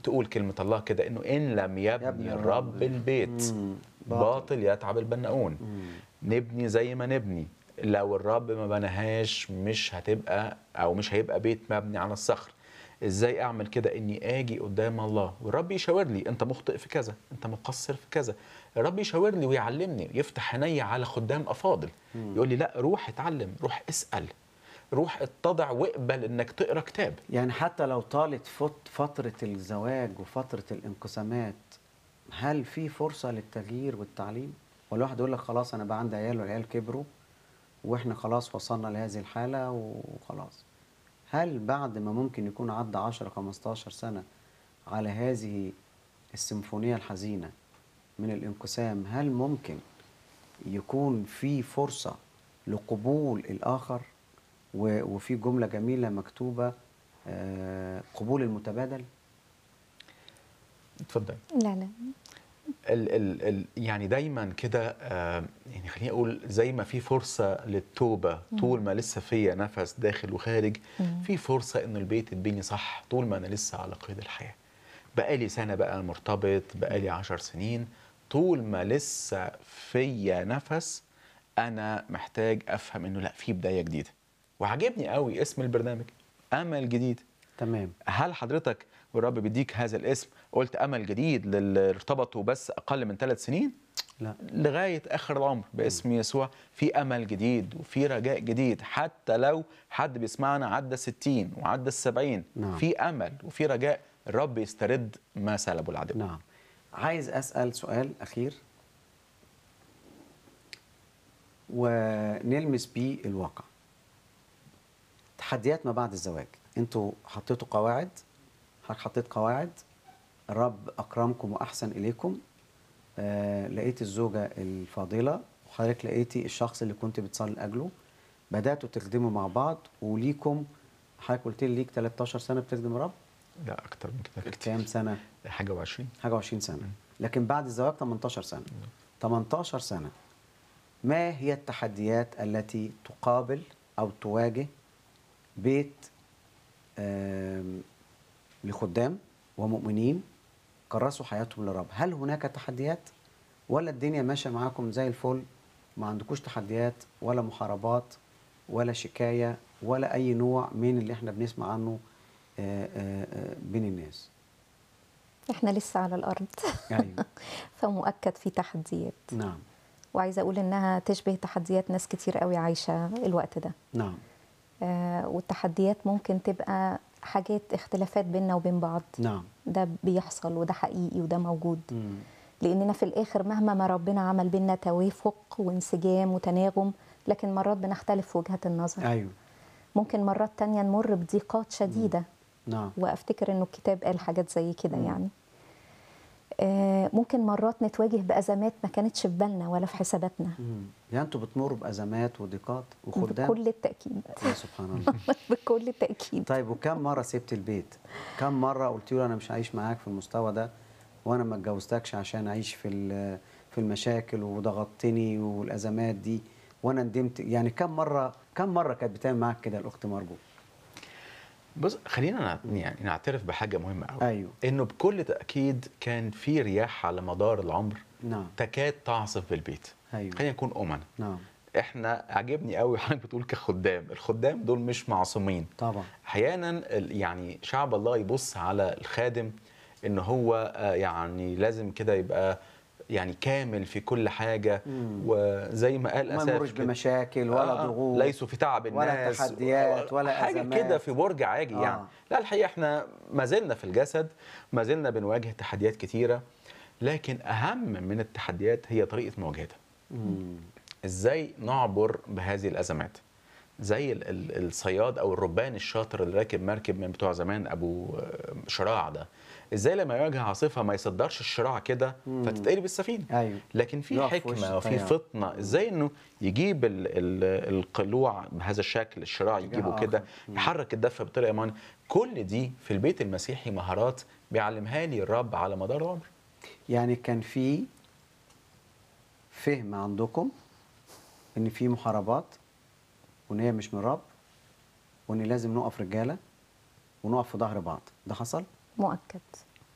تقول كلمة الله كده إنه إن لم يبني, يبني الرب الرب البيت مم. باطل, باطل. يتعب البناؤون مم. نبني زي ما نبني لو الرب ما بناهاش مش هتبقى أو مش هيبقى بيت مبني على الصخر ازاي اعمل كده اني اجي قدام الله والرب يشاور لي انت مخطئ في كذا انت مقصر في كذا الرب يشاور لي ويعلمني يفتح عيني على خدام افاضل يقول لي لا روح اتعلم روح اسال روح اتضع واقبل انك تقرا كتاب يعني حتى لو طالت فت- فترة الزواج وفترة الانقسامات هل في فرصة للتغيير والتعليم؟ ولا واحد يقول لك خلاص أنا بقى عندي عيال والعيال كبروا وإحنا خلاص وصلنا لهذه الحالة وخلاص هل بعد ما ممكن يكون عدى 10 15 سنة على هذه السيمفونية الحزينة من الانقسام هل ممكن يكون في فرصة لقبول الآخر و- وفي جملة جميلة مكتوبة آه، قبول المتبادل اتفضل لا لا ال ال ال يعني دايما كده آه، يعني خليني اقول زي ما في فرصه للتوبه طول ما لسه فيا نفس داخل وخارج في فرصه ان البيت يتبني صح طول ما انا لسه على قيد الحياه بقالي سنه بقى مرتبط بقالي عشر سنين طول ما لسه فيا نفس انا محتاج افهم انه لا في بدايه جديده وعجبني قوي اسم البرنامج امل جديد تمام هل حضرتك والرب بيديك هذا الاسم قلت امل جديد للي ارتبطوا بس اقل من ثلاث سنين لا لغايه اخر العمر باسم يسوع في امل جديد وفي رجاء جديد حتى لو حد بيسمعنا عدى 60 وعدى السبعين نعم. في امل وفي رجاء الرب يسترد ما سلبه العدو نعم عايز أسأل سؤال أخير ونلمس بيه الواقع تحديات ما بعد الزواج انتوا حطيتوا قواعد حضرتك حطيت قواعد الرب أكرمكم وأحسن إليكم آه لقيت الزوجة الفاضلة وحضرتك لقيتي الشخص اللي كنت بتصلي لأجله بدأتوا تخدموا مع بعض وليكم حضرتك قلت لي ليك 13 سنة بتخدم الرب لا اكتر من كده كام كتير سنة؟ حاجه و20 حاجه و20 سنه لكن بعد الزواج 18 سنه 18 سنه ما هي التحديات التي تقابل او تواجه بيت آم، لخدام ومؤمنين كرسوا حياتهم للرب هل هناك تحديات ولا الدنيا ماشيه معاكم زي الفل ما عندكوش تحديات ولا محاربات ولا شكايه ولا اي نوع من اللي احنا بنسمع عنه آه، آه، آه، بين الناس احنا لسه على الارض ايوه فمؤكد في تحديات نعم وعايزه اقول انها تشبه تحديات ناس كتير قوي عايشه الوقت ده نعم آه والتحديات ممكن تبقى حاجات اختلافات بيننا وبين بعض نعم ده بيحصل وده حقيقي وده موجود مم. لاننا في الاخر مهما ما ربنا عمل بينا توافق وانسجام وتناغم لكن مرات بنختلف في وجهات النظر ايوه ممكن مرات تانية نمر بضيقات شديدة نعم وافتكر انه الكتاب قال حاجات زي كده مم. يعني آه، ممكن مرات نتواجه بازمات ما كانتش في بالنا ولا في حساباتنا مم. يعني انتوا بتمروا بازمات وضيقات وخدام بكل التاكيد يا سبحان الله بكل التاكيد طيب وكم مره سبت البيت كم مره قلت له انا مش عايش معاك في المستوى ده وانا ما اتجوزتكش عشان اعيش في ال- في المشاكل وضغطتني والازمات دي وانا ندمت يعني كم مره كم مره كانت بتعمل معاك كده الاخت مرجو بص خلينا نع- يعني نعترف بحاجه مهمه قوي ايوه انه بكل تاكيد كان في رياح على مدار العمر نعم تكاد تعصف بالبيت ايوه خلينا نكون امنا نعم احنا عجبني قوي حضرتك بتقول كخدام الخدام دول مش معصومين طبعا احيانا ال- يعني شعب الله يبص على الخادم ان هو آه، يعني لازم كده يبقى يعني كامل في كل حاجه مم. وزي ما قال ما اساف يمرش كده، بمشاكل ولا آه، ضغوط ليسوا في تعب ولا الناس تحديات ولا حاجه أزمات. كده في برج عاجي آه. يعني لا الحقيقه احنا ما زلنا في الجسد ما زلنا بنواجه تحديات كتيره لكن اهم من التحديات هي طريقه مواجهتها مم. ازاي نعبر بهذه الازمات زي ال- ال- الصياد او الربان الشاطر اللي راكب مركب من بتوع زمان ابو آه، شراع ده ازاي لما يواجه عاصفه ما يصدرش الشراع كده مم. فتتقلب السفينه ايوه لكن في يقف في وش حكمه وفي التيار. فطنه ازاي انه يجيب ال ال القلوع بهذا الشكل الشراع اتجاه يجيبه آخر. كده مم. يحرك الدفه بطريقه معينه كل دي في البيت المسيحي مهارات بيعلمها لي الرب على مدار العمر يعني كان في فهم عندكم ان في محاربات وان هي مش من الرب وان لازم نقف رجاله ونقف في ظهر بعض ده حصل مؤكد